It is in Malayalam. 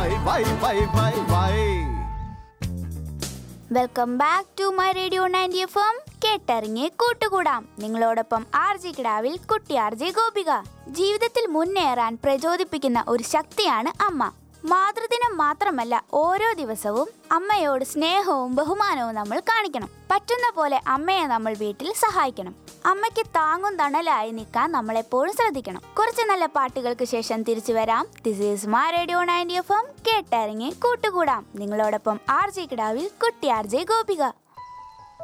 Y why why why welcome back to my radio ninety F M കേട്ടറിഞ്ഞ് കൂട്ടുകൂടാം നിങ്ങളോടൊപ്പം ആർ ജി കിടാവിൽ കുട്ടി ആർ ജെ ഗോപിക ജീവിതത്തിൽ മുന്നേറാൻ പ്രചോദിപ്പിക്കുന്ന ഒരു ശക്തിയാണ് അമ്മ മാതൃദിനം മാത്രമല്ല ഓരോ ദിവസവും അമ്മയോട് സ്നേഹവും ബഹുമാനവും നമ്മൾ കാണിക്കണം പറ്റുന്ന പോലെ അമ്മയെ നമ്മൾ വീട്ടിൽ സഹായിക്കണം അമ്മയ്ക്ക് താങ്ങും തണലായി നിൽക്കാൻ നമ്മൾ എപ്പോഴും ശ്രദ്ധിക്കണം കുറച്ച് നല്ല പാട്ടുകൾക്ക് ശേഷം തിരിച്ചു വരാം this is my radio ninety F M കേട്ടറിഞ്ഞ് കൂട്ടുകൂടാം നിങ്ങളോടൊപ്പം ആർ ജെ കിടാവിൽ കുട്ടി ആർ ജെ ഗോപിക